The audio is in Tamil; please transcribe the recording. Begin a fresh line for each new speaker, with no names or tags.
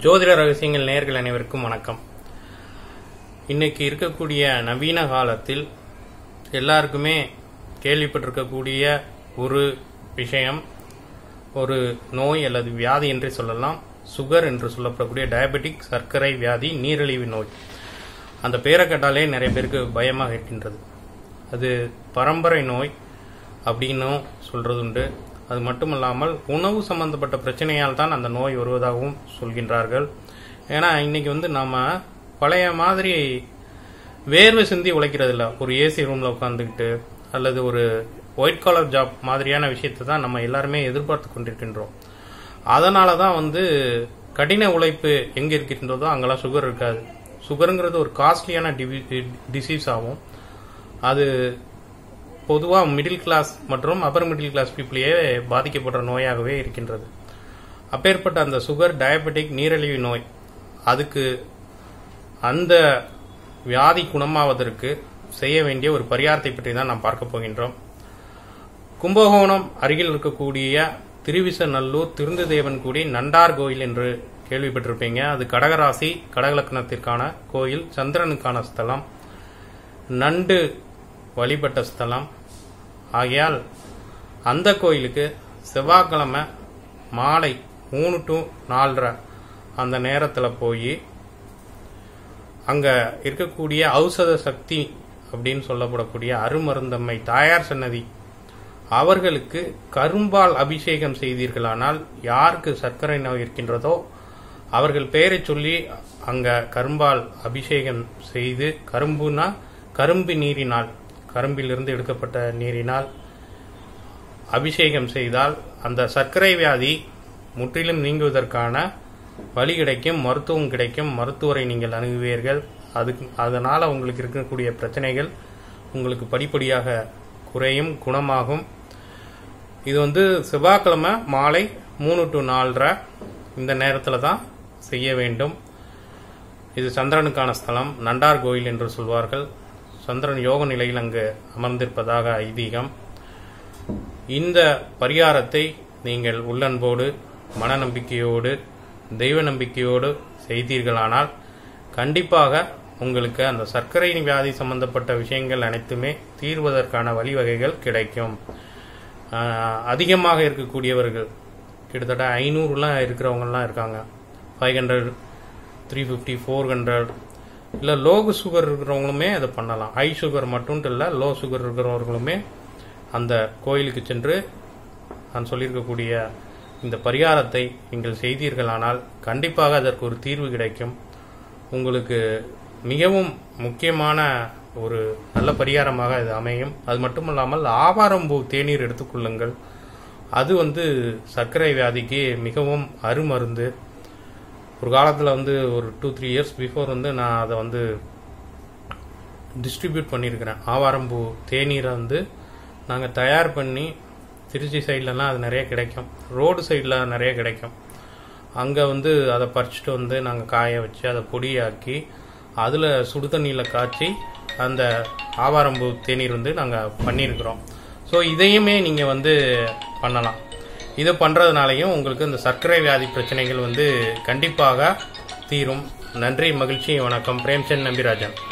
ஜோதிட ரகசியங்கள் நேயர்கள் அனைவருக்கும் வணக்கம் இன்னைக்கு இருக்கக்கூடிய நவீன காலத்தில் எல்லாருக்குமே கேள்விப்பட்டிருக்கக்கூடிய ஒரு விஷயம் ஒரு நோய் அல்லது வியாதி என்று சொல்லலாம் சுகர் என்று சொல்லப்படக்கூடிய டயபெட்டிக் சர்க்கரை வியாதி நீரிழிவு நோய் அந்த பேரை கேட்டாலே நிறைய பேருக்கு பயமாக இருக்கின்றது அது பரம்பரை நோய் அப்படின்னும் சொல்றது உண்டு அது மட்டுமல்லாமல் உணவு சம்பந்தப்பட்ட பிரச்சனையால் தான் அந்த நோய் வருவதாகவும் சொல்கின்றார்கள் ஏன்னா இன்னைக்கு வந்து நாம பழைய மாதிரி வேர்வை சிந்தி உழைக்கிறது இல்ல ஒரு ஏசி ரூம்ல உட்காந்துக்கிட்டு அல்லது ஒரு ஒயிட் காலர் ஜாப் மாதிரியான விஷயத்தை தான் நம்ம எல்லாருமே எதிர்பார்த்து கொண்டிருக்கின்றோம் அதனால தான் வந்து கடின உழைப்பு எங்க இருக்கின்றதோ அங்கெல்லாம் சுகர் இருக்காது சுகருங்கிறது ஒரு காஸ்ட்லியான டிசீஸ் ஆகும் அது பொதுவாக மிடில் கிளாஸ் மற்றும் அப்பர் மிடில் கிளாஸ் பீப்புளையே பாதிக்கப்படுற நோயாகவே இருக்கின்றது அப்பேற்பட்ட அந்த சுகர் டயபெட்டிக் நீரிழிவு நோய் அதுக்கு அந்த வியாதி குணமாவதற்கு செய்ய வேண்டிய ஒரு பரிகாரத்தை பற்றி தான் நாம் பார்க்க போகின்றோம் கும்பகோணம் அருகில் இருக்கக்கூடிய திருவிசநல்லூர் திருந்துதேவன்குடி நண்டார் கோயில் என்று கேள்விப்பட்டிருப்பீங்க அது கடகராசி கடகலக்கணத்திற்கான கோயில் சந்திரனுக்கான ஸ்தலம் நண்டு வழிபட்ட ஸ்தலம் ஆகையால் அந்த கோயிலுக்கு செவ்வாய்க்கிழமை மாலை மூணு டு நாலரை அந்த நேரத்தில் போய் அங்க இருக்கக்கூடிய ஔஷத சக்தி அப்படின்னு சொல்லப்படக்கூடிய அருமருந்தம்மை தாயார் சன்னதி அவர்களுக்கு கரும்பால் அபிஷேகம் செய்தீர்களானால் யாருக்கு சர்க்கரை நோய் இருக்கின்றதோ அவர்கள் பெயரை சொல்லி அங்க கரும்பால் அபிஷேகம் செய்து கரும்புனா கரும்பு நீரினால் கரும்பிலிருந்து எடுக்கப்பட்ட நீரினால் அபிஷேகம் செய்தால் அந்த சர்க்கரை வியாதி முற்றிலும் நீங்குவதற்கான வழி கிடைக்கும் மருத்துவம் கிடைக்கும் மருத்துவரை நீங்கள் அணுகுவீர்கள் அதுக்கு அதனால உங்களுக்கு இருக்கக்கூடிய பிரச்சனைகள் உங்களுக்கு படிப்படியாக குறையும் குணமாகும் இது வந்து செவ்வாய்க்கிழமை மாலை மூணு டு நாலரை இந்த நேரத்தில் தான் செய்ய வேண்டும் இது சந்திரனுக்கான ஸ்தலம் நண்டார் கோயில் என்று சொல்வார்கள் சந்திரன் யோக நிலையில் அங்கு அமர்ந்திருப்பதாக ஐதீகம் இந்த பரிகாரத்தை நீங்கள் உள்ளன்போடு மன நம்பிக்கையோடு தெய்வ நம்பிக்கையோடு செய்தீர்களானால் கண்டிப்பாக உங்களுக்கு அந்த சர்க்கரை வியாதி சம்பந்தப்பட்ட விஷயங்கள் அனைத்துமே தீர்வதற்கான வழிவகைகள் கிடைக்கும் அதிகமாக இருக்கக்கூடியவர்கள் கிட்டத்தட்ட ஐநூறுலாம் இருக்கிறவங்கலாம் இருக்காங்க five hundred three fifty four hundred இல்லை லோ சுகர் இருக்கிறவங்களுமே அதை பண்ணலாம் ஹை சுகர் மட்டும் இல்லை லோ சுகர் இருக்கிறவர்களுமே அந்த கோயிலுக்கு சென்று நான் சொல்லியிருக்கக்கூடிய இந்த பரிகாரத்தை நீங்கள் செய்தீர்களானால் கண்டிப்பாக அதற்கு ஒரு தீர்வு கிடைக்கும் உங்களுக்கு மிகவும் முக்கியமான ஒரு நல்ல பரிகாரமாக இது அமையும் அது மட்டுமல்லாமல் ஆவாரம்பூ தேநீர் எடுத்துக்கொள்ளுங்கள் அது வந்து சர்க்கரை வியாதிக்கு மிகவும் அருமருந்து ஒரு காலத்தில் வந்து ஒரு டூ த்ரீ இயர்ஸ் பிஃபோர் வந்து நான் அதை வந்து டிஸ்ட்ரிபியூட் பண்ணியிருக்கிறேன் ஆவாரம்பூ தேநீரை வந்து நாங்கள் தயார் பண்ணி திருச்சி சைட்லலாம் அது நிறைய கிடைக்கும் ரோடு சைடில் நிறைய கிடைக்கும் அங்கே வந்து அதை பறிச்சுட்டு வந்து நாங்கள் காய வச்சு அதை பொடியாக்கி அதில் சுடு தண்ணியில் காய்ச்சி அந்த ஆவாரம்பூ தேநீர் வந்து நாங்கள் பண்ணியிருக்கிறோம் ஸோ இதையுமே நீங்கள் வந்து பண்ணலாம் இது பண்ணுறதுனாலையும் உங்களுக்கு இந்த சர்க்கரை வியாதி பிரச்சனைகள் வந்து கண்டிப்பாக தீரும் நன்றி மகிழ்ச்சி வணக்கம் பிரேம்சந்த் நம்பிராஜன்